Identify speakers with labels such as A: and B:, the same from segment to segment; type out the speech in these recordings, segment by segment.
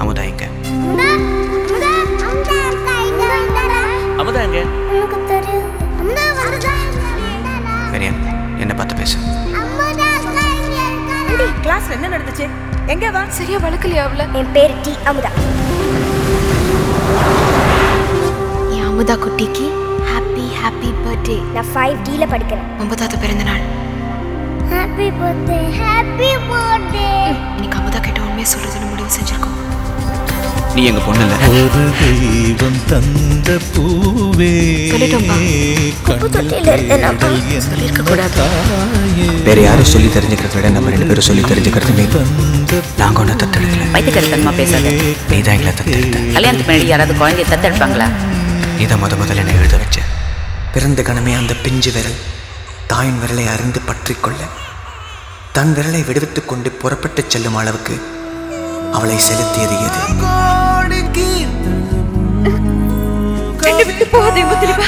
A: அமுதா எங்க
B: அமுதா எங்க
C: எனக்கு தெரியும் அம்மா வருதா
A: பெரியன் என்னை பார்த்து பேசு
D: கிளாஸ்ல என்ன நடந்துச்சு எங்க வா
E: சரியா வளர்க்கலையா அவள
C: என் பேர் டி அமுதா
E: என் அமுதா குட்டிக்கு ஹாப்பி ஹாப்பி பர்த்டே
C: நான் ஃபைவ் டில படிக்கிறேன்
E: ஒன்பதாவது பிறந்த நாள்
C: ஹாப்பி பர்த்டே ஹாப்பி பர்த்டே
E: இன்னைக்கு அமுதா கிட்ட உண்மையை சொல்றதுன்னு முடிவு செஞ்சிருக்கோம்
A: நீ எங்க பொண்ணு இல்ல
F: ஒரு தெய்வம் தந்த பூவே
E: சொல்லிட்டோம்பா.
C: குப்பு தொட்டியில இருந்த நான் போய்
E: சொல்லியிருக்க கூடாது
A: வேற யாரும் சொல்லி தெரிஞ்சுக்கிறத விட நம்ம ரெண்டு பேரும் சொல்லி தெரிஞ்சுக்கிறது மீது நாங்க ஒன்றும் தத்தெடுக்கல
B: வைத்தியக்கருத்தனமா பேசாத
A: நீ தான் எங்களை தத்தெடுத்த
B: கல்யாணத்துக்கு முன்னாடி யாராவது குழந்தைய தத்தெடுப்பாங்களா
A: நீ தான் முத முதல்ல என்னை எழுத வச்ச பிறந்த கணமே அந்த பிஞ்சு விரல் தாயின் விரலை அறிந்து பற்றிக் கொள்ள தன் விரலை விடுவித்துக் கொண்டு புறப்பட்டுச் செல்லும் அளவுக்கு அவளை செலுத்தியது எது
E: விட்டு போகாதே முத்திலிப்பா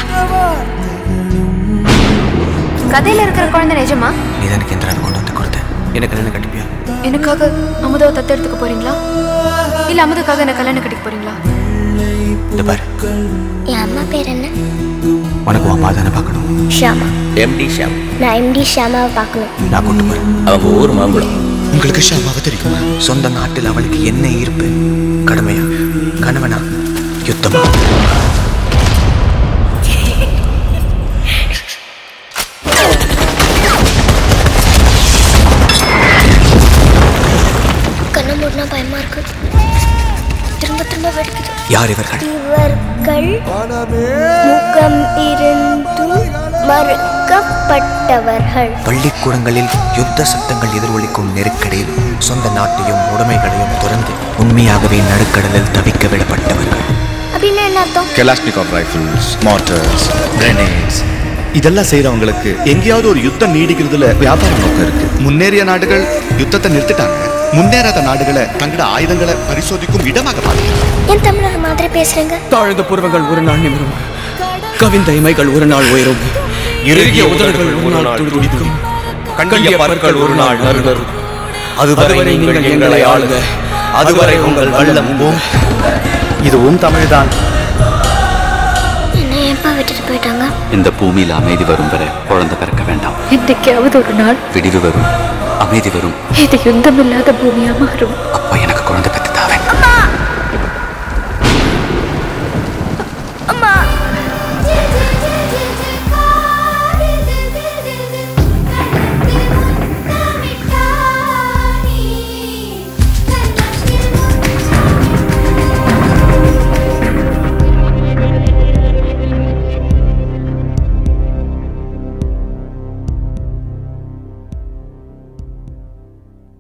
E: கதையில இருக்கிற குழந்தை நிஜமா
A: நீ தான் எனக்கு எந்திராவை கொண்டு வந்து கொடுத்த எனக்கு என்ன கட்டிப்பியா
E: எனக்காக அமுதாவை தத்தெடுத்துக்க போறீங்களா இல்ல அமுதாக்காக என்ன கல்யாணம் கட்டிக்க போறீங்களா
A: இந்த பாரு
C: என் அம்மா பேர் என்ன
A: உனக்கு உன் தானே பார்க்கணும்
C: ஷாமா
B: எம்டி ஷாம்
C: நான் எம்டி ஷாமாவை பார்க்கணும்
A: நான் கூட்டு போறேன்
B: அவங்க ஊர் மாம்பழம்
A: உங்களுக்கு ஷாமாவை தெரியுமா சொந்த நாட்டில் அவளுக்கு என்ன ஈர்ப்பு கடமையா கணவனா யுத்தமா
C: கண்ணை மூடினா பயமா இருக்கு திரும்ப திரும்ப வெடிக்குது
A: யார் இவர்கள்
C: இவர்கள் முகம் இருந்தும் மறுக்கப்பட்டவர்கள்
A: பள்ளிக்கூடங்களில் யுத்த சத்தங்கள் எதிரொலிக்கும் நெருக்கடியில் சொந்த நாட்டையும் உடைமைகளையும் துறந்து உண்மையாகவே நடுக்கடலில் தவிக்க விடப்பட்டவர்கள்
C: அப்படின்னு என்ன அர்த்தம்
G: கெலாஷ்னிகாவ் ரைஃபிள்ஸ் மார்டர்ஸ் கிரெனேட்ஸ் இதெல்லாம் செய்றவங்களுக்கு எங்கேயாவது ஒரு யுத்தம் நீடிக்கிறதுல வியாபார நோக்கம் இருக்கு முன்னேறிய நாடுகள் யுத்தத்தை நிறுத்திட்டாங்க முன்னேறாத நாடுகளை தங்களோட ஆயுதங்களை பரிசோதிக்கும் இடமாக பார்க்கிறாங்க
C: என் தமிழர் மாதிரி பேசுறீங்க
H: தாழ்ந்த புருவங்கள் ஒரு நாள் நிமிரும் கவிந்த இமைகள் ஒரு நாள் உயரும் இறுகிய உதடுகள் ஒரு நாள் துடிதுடிக்கும் கண்களிய பற்கள் ஒரு நாள் நறுநறும் அதுவரை நீங்கள் எங்களை ஆளுக அதுவரை உங்கள் வள்ளம் ஓம்
G: இதுவும் தமிழ்தான்
C: என்ன ஏப்பா விட்டுட்டு போயிட்டாங்க
I: இந்த பூமியில் அமைதி வரும் வரை குழந்தை பிறக்க வேண்டாம்
E: என்னைக்காவது ஒரு நாள்
I: விடிவு வரும் அமைதி வரும்
E: இது யுத்தம் இல்லாத பூமியா மாறும்
A: அப்போ எனக்கு குழந்தை